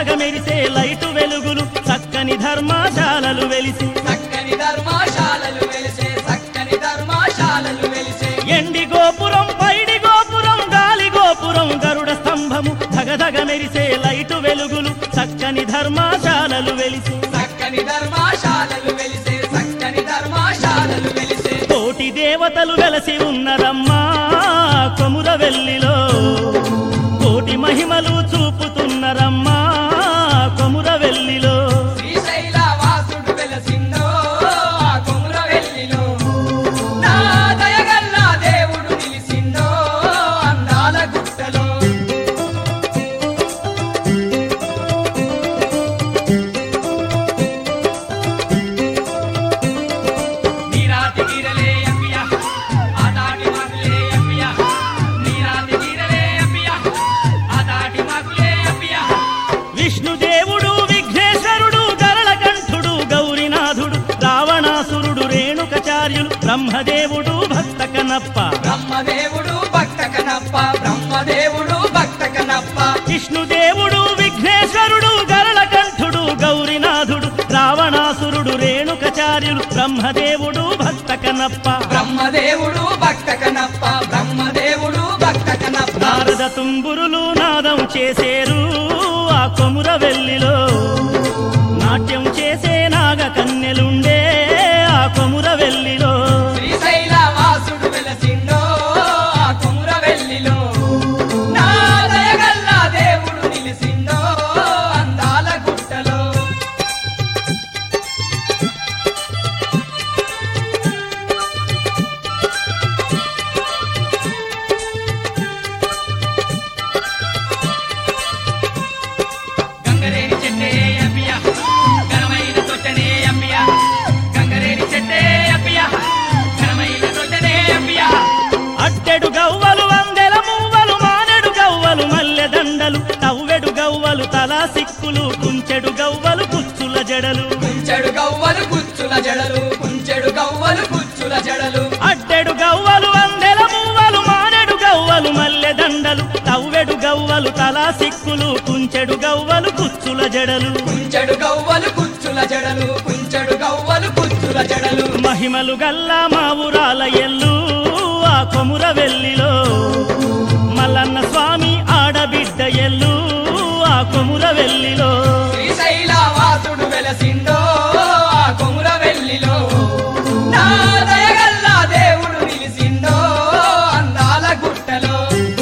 ధగధగ మెరిసే లైటు వెలుగులు చక్కని ధర్మశాలలు వెలిసి చక్కని ధర్మశాలలు వెలిసే చక్కని ధర్మశాలలు వెలిసే ఎండి గోపురం పైడి గోపురం గాలి గోపురం గరుడ స్తంభము ధగధగ మెరిసే లైటు వెలుగులు చక్కని ధర్మశాలలు వెలిసి చక్కని ధర్మశాలలు వెలిసే చక్కని ధర్మశాలలు వెలిసే కోటి దేవతలు వెలసి ఉన్నరమ్మా కొముర వెల్లిలో కోటి మహిమలు చూపుతున్నరమ్మా కొముర వెల్లిలో శ్రీశైల వాసుడు వెలసిందో ఆ కొముర వెల్లిలో నా దయగల్ల దేవుడు నిలిసిందో అందాల గుట్టలో నీరాతి గిరలే అప్పియ ఆదాటి మాకులే అప్పియ నీరాతి గిరలే అప్పియ ఆదాటి మాకులే అప్పియ విష్ణుదేవుడు విఘ్నేశ్వరుడు గరళకంఠుడు గౌరీనాథుడు రావణాసురుడు రేణుకచార్యులు బ్రహ్మదేవుడు భక్త కనప్ప బ్రహ్మదేవుడు భక్త కనప్ప బ్రహ్మదేవుడు భక్త కనప్ప విష్ణుదేవుడు విఘ్నేశ్వరుడు గరళకంఠుడు గౌరీనాథుడు రావణాసురుడు రేణుకచార్యులు బ్రహ్మదేవుడు భక్త కనప్ప బ్రహ్మదేవుడు భక్త కనప్ప బ్రహ్మదేవుడు భక్త కనప్ప నారద తుంబురులు నాదం చేసేరు ఆ కొముర వెల్లిలో నాట్యం చేసే నాగ కన్నెలుండే ఆ కొముర వెల్లిలో శ్రీశైల వాసుడు వెలసిండో ఆ కొముర వెల్లిలో నా దయగల్ల దేవుడు నిలిసిండో అందాల గుట్టలో గంగరేని చెట్టే అప్పియ ఘనమైన తొట్టనే అప్పియ గంగరేని చెట్టే అప్పియ ఘనమైన తొట్టనే అప్పియ అట్టెడు గవ్వలు వందెల మువ్వలు మానెడు గవ్వలు మల్లె దండలు తవ్వెడు గవ్వలు తలా సిక్కులు కుంచెడు గవ్వలు కుచ్చుల జడలు కుంచెడు గవ్వలు కుచ్చుల జడలు కుంచెడు గవ్వలు కుచ్చుల జడలు అట్టెడు గవ్వలు వందెల మువ్వలు మానెడు గవ్వలు మల్లె దండలు తవ్వెడు గవ్వలు తలా సిక్కులు కుంచెడు గవ్వలు కుచ్చుల జడలు కుంచెడు గవ్వలు కుచ్చుల జడలు కుంచెడు గవ్వలు కుచ్చుల జడలు మహిమలు గల్లా మా ఊరాల ఎల్లు ఆ కొముర వెల్లిలో మల్లన్న స్వామి ఆడబిడ్డ ఎల్లు ఆ కొముర వెల్లిలో శ్రీశైల వాసుడు వెలసిండో ఆ కొముర వెల్లిలో నా దయగల్ల దేవుడు నిలిసిండో అందాల గుట్టలో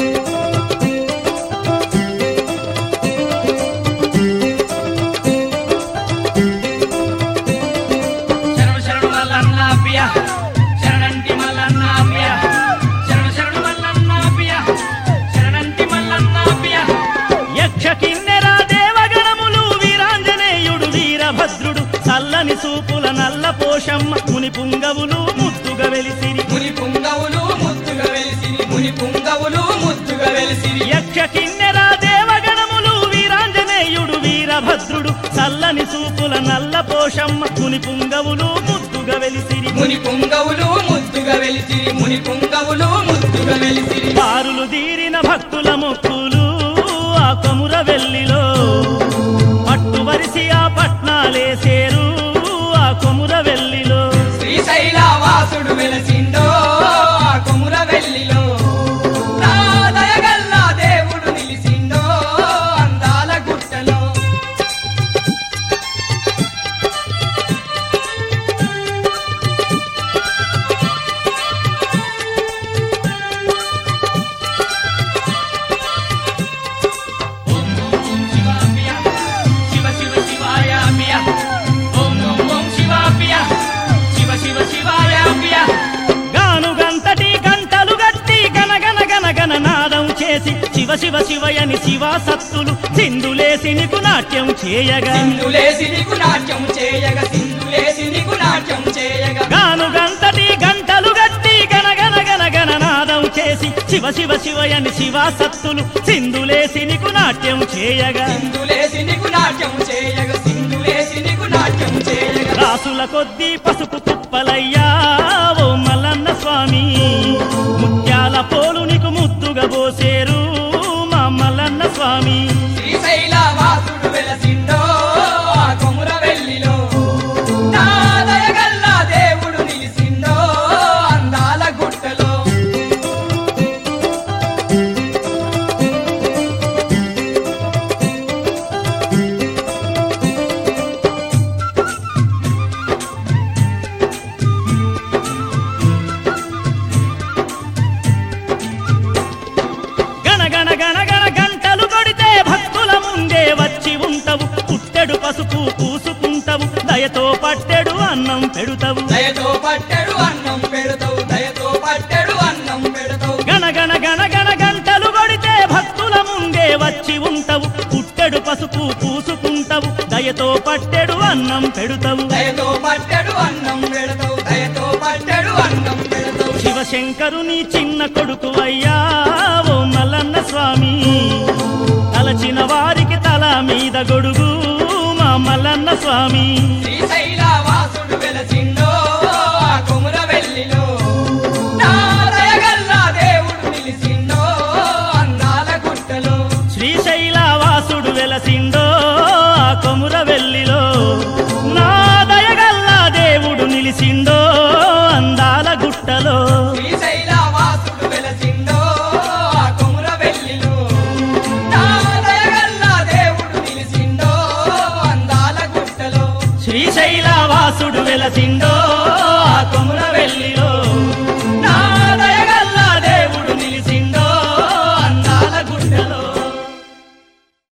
శరణు శరణు మల్లన్న అప్పియ శరణంటి మల్లన్న అప్పియ శరణు శరణు మల్లన్న అప్పియ శరణంటి మల్లన్న అప్పియ యక్ష కిన్నెర దేవగణములు వీరాంజనేయుడు వీరభద్రుడు చల్లని సూపుల నల్ల పోషమ్మ ముని పుంగవులు ముద్దుగా వెలిసిరి ముని పుంగవులు ముద్దుగా వెలిసిరి ముని పుంగవులు ముద్దుగా వెలిసిరి యక్ష కిన్నెర దేవగణములు వీరాంజనేయుడు వీరభద్రుడు చల్లని సూపుల నల్ల పోషమ్మ ముని పుంగవులు ముద్దుగా వెలిసిరి ముని పుంగవులు ముద్దుగా వెలిసిరి ముని పుంగవులు ముద్దుగా వెలిసిరి బారులు తీరిన భక్తుల మొక్కులు ఆ కొముర వెల్లిలో పట్టు వరిసి ఆ పట్నాలేసేరు ఆ కొముర వెల్లిలో శ్రీశైల వాసుడు వెలసిండో ఆ కొముర వెల్లిలో నా దయగల్ల దేవుడు నిలిసిండో అందాల గుట్టలో ఓం ఓం ఓం శివాపియ శివ శివ శివాయాపియ ఓం ఓం ఓం శివాపియ శివ శివ శివాయాపియ గాను గంతటి గంటలు గట్టి గనగన గనగన నాదం చేసి శివ శివ శివయని శివ సత్తులు సింధులేసి నీకు నాట్యం చేయగా సింధులేసి నీకు నాట్యం చేయగా సింధులేసి నీకు నాట్యం చేయగా గాను గంతటి గంటలు గట్టి గనగన గనగన నాదం చేసి శివ శివ శివయని శివ సత్తులు సింధులేసి నీకు నాట్యం చేయగా సింధులేసి నీకు నాట్యం చేయగా సింధులేసి నీకు నాట్యం చేయగా రాసుల కొద్దీ పసుపు కుప్పలయ్యా ఓ మల్లన్న స్వామి ముత్యాల పోలు నీకు ముద్దుగా పోసేరు మా మల్లన్న స్వామి శ్రీశైల వాసుడు వెలసి దయతో పట్టెడు అన్నం పెడుతవు దయతో పట్టెడు అన్నం పెడతావు దయతో పట్టెడు అన్నం పెడతావు గణగణ గణగణ గంటలు కొడితే భక్తుల ముందే వచ్చి ఉంటవు పుట్టెడు పసుపు పూసుకుంటవు దయతో పట్టెడు అన్నం పెడుతవు దయతో పట్టెడు అన్నం పెడతావు దయతో పట్టెడు అన్నం పెడతావు శివశంకరుని చిన్న కొడుకు అయ్యా ఓ మల్లన్న స్వామి తలచిన వారికి తల మీద గొడుగు మా మల్లన్న స్వామి శ్రీశైల వాసుడు వెలసిండో ఆ కొముర వెల్లిలో నా దయగల్ల దేవుడు నిలిసిండో అందాల గుట్టలో శ్రీశైల వాసుడు వెలసిండో ఆ కొముర వెల్లిలో నా దయగల్లా దేవుడు నిలిసిండో అందాల గుట్టలో శ్రీశైల వాసుడు వెలసిండో ఆ కొముర వెల్లిలో నా దయగల్ల దేవుడు నిలిసిండో అందాల గుట్టలో శ్రీశైల వాసుడు వెలసిండో ఆ కొముర వెల్లిలో